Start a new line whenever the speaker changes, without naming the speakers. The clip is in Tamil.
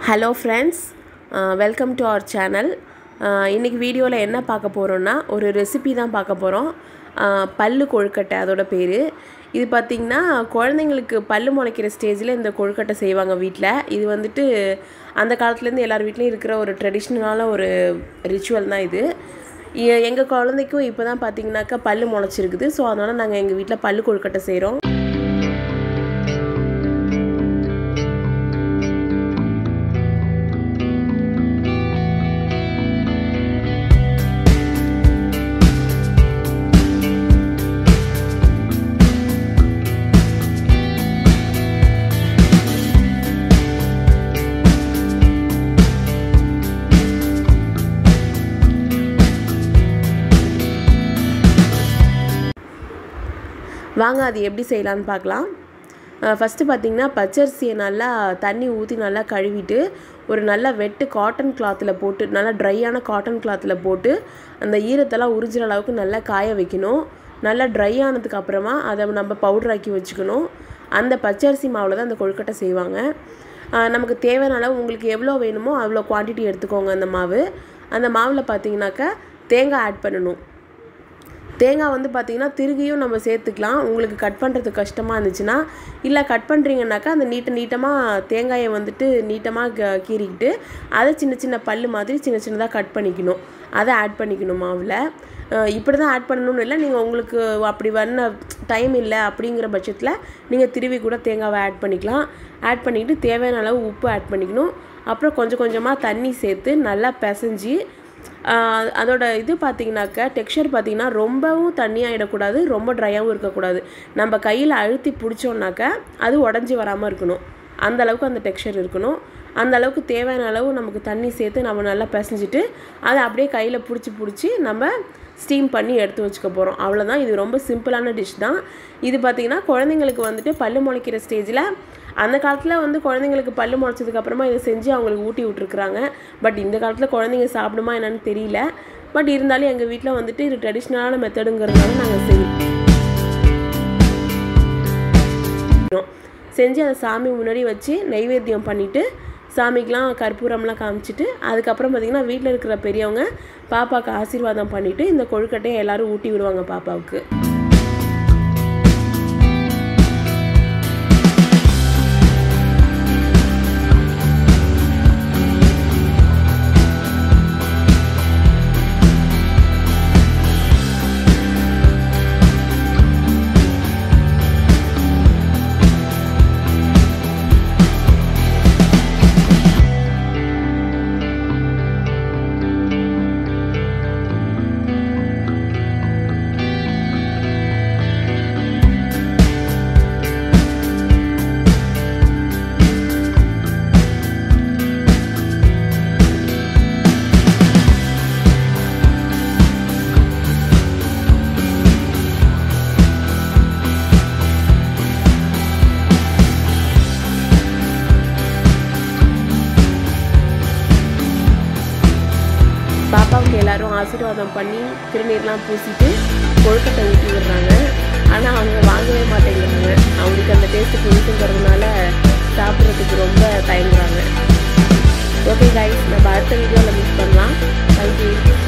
hello friends welcome to our channel இன்றைக்கி வீடியோவில் என்ன பார்க்க போகிறோன்னா ஒரு ரெசிபி தான் பார்க்க போகிறோம் பல்லு கொழுக்கட்டை அதோட பேர் இது பார்த்திங்கன்னா குழந்தைங்களுக்கு பல்லு முளைக்கிற ஸ்டேஜில் இந்த கொழுக்கட்டை செய்வாங்க வீட்டில் இது வந்துட்டு அந்த காலத்துலேருந்து எல்லார் வீட்லேயும் இருக்கிற ஒரு ட்ரெடிஷ்னலான ஒரு ரிச்சுவல் தான் இது எங்கள் குழந்தைக்கும் இப்போ தான் பார்த்தீங்கன்னாக்கா பல்லு முளைச்சிருக்குது ஸோ அதனால் நாங்கள் எங்கள் வீட்டில் பல்லு கொழுக்கட்டை செய்கிறோம் வாங்க அது எப்படி செய்யலான்னு பார்க்கலாம் ஃபஸ்ட்டு பார்த்திங்கன்னா பச்சரிசியை நல்லா தண்ணி ஊற்றி நல்லா கழுவிட்டு ஒரு நல்ல வெட்டு காட்டன் கிளாத்தில் போட்டு நல்லா ட்ரையான காட்டன் கிளாத்தில் போட்டு அந்த ஈரத்தெல்லாம் உறிஞ்சிற அளவுக்கு நல்லா காய வைக்கணும் நல்லா ட்ரை ஆனதுக்கு அப்புறமா அதை நம்ம பவுடராக்கி வச்சுக்கணும் அந்த பச்சரிசி மாவில் தான் அந்த கொழுக்கட்டை செய்வாங்க நமக்கு தேவையான அளவு உங்களுக்கு எவ்வளோ வேணுமோ அவ்வளோ குவான்டிட்டி எடுத்துக்கோங்க அந்த மாவு அந்த மாவில் பார்த்தீங்கன்னாக்கா தேங்காய் ஆட் பண்ணணும் தேங்காய் வந்து பார்த்திங்கன்னா திருகியும் நம்ம சேர்த்துக்கலாம் உங்களுக்கு கட் பண்ணுறது கஷ்டமாக இருந்துச்சுன்னா இல்லை கட் பண்ணுறீங்கனாக்கா அந்த நீட்ட நீட்டமாக தேங்காயை வந்துட்டு நீட்டமாக க கீறிக்கிட்டு அதை சின்ன சின்ன பல் மாதிரி சின்ன சின்னதாக கட் பண்ணிக்கணும் அதை ஆட் பண்ணிக்கணும் மாவில் இப்படி தான் ஆட் பண்ணணும்னு இல்லை நீங்கள் உங்களுக்கு அப்படி வர டைம் இல்லை அப்படிங்கிற பட்சத்தில் நீங்கள் திருவி கூட தேங்காவை ஆட் பண்ணிக்கலாம் ஆட் பண்ணிக்கிட்டு தேவையான அளவு உப்பு ஆட் பண்ணிக்கணும் அப்புறம் கொஞ்சம் கொஞ்சமாக தண்ணி சேர்த்து நல்லா பிசைஞ்சு அதோட இது பார்த்திங்கனாக்கா டெக்ஸ்சர் பார்த்திங்கன்னா ரொம்பவும் தண்ணியாகிடக்கூடாது ரொம்ப ட்ரையாகவும் இருக்கக்கூடாது நம்ம கையில் அழுத்தி பிடிச்சோன்னாக்கா அது உடஞ்சி வராமல் இருக்கணும் அந்த அளவுக்கு அந்த டெக்ஸ்சர் இருக்கணும் அந்த அளவுக்கு தேவையான அளவு நமக்கு தண்ணி சேர்த்து நம்ம நல்லா பிசைஞ்சிட்டு அதை அப்படியே கையில் பிடிச்சி பிடிச்சி நம்ம ஸ்டீம் பண்ணி எடுத்து வச்சுக்க போகிறோம் அவ்வளோதான் இது ரொம்ப சிம்பிளான டிஷ் தான் இது பார்த்திங்கன்னா குழந்தைங்களுக்கு வந்துட்டு பல்லு முளைக்கிற ஸ்டேஜில் அந்த காலத்தில் வந்து குழந்தைங்களுக்கு பல்லு முளைச்சதுக்கப்புறமா இதை செஞ்சு அவங்களுக்கு ஊட்டி விட்ருக்குறாங்க பட் இந்த காலத்தில் குழந்தைங்க சாப்பிடுமா என்னன்னு தெரியல பட் இருந்தாலும் எங்கள் வீட்டில் வந்துட்டு இது ட்ரெடிஷ்னலான மெத்தடுங்கிறதுனால நாங்கள் செய்வோம் செஞ்சு அதை சாமி முன்னாடி வச்சு நைவேத்தியம் பண்ணிவிட்டு சாமிக்கெலாம் கற்பூரம்லாம் காமிச்சிட்டு அதுக்கப்புறம் பார்த்திங்கன்னா வீட்டில் இருக்கிற பெரியவங்க பாப்பாவுக்கு ஆசீர்வாதம் பண்ணிவிட்டு இந்த கொழுக்கட்டையை எல்லோரும் ஊட்டி விடுவாங்க பாப்பாவுக்கு பாப்பாவுக்கு எல்லாரும் ஆசீர்வாதம் பண்ணி திருநீர்லாம் பூசிட்டு கொழுக்கட்டை ஊற்றி விடுறாங்க ஆனால் அவங்க வாங்கவே மாட்டேங்கிறாங்க அவங்களுக்கு அந்த டேஸ்ட்டு பிடிக்குங்கிறதுனால சாப்பிட்றதுக்கு ரொம்ப தயங்குறாங்க ஓகே கைஸ் நம்ம அடுத்த வீடியோவில் மிஸ் பண்ணலாம் தேங்க்யூ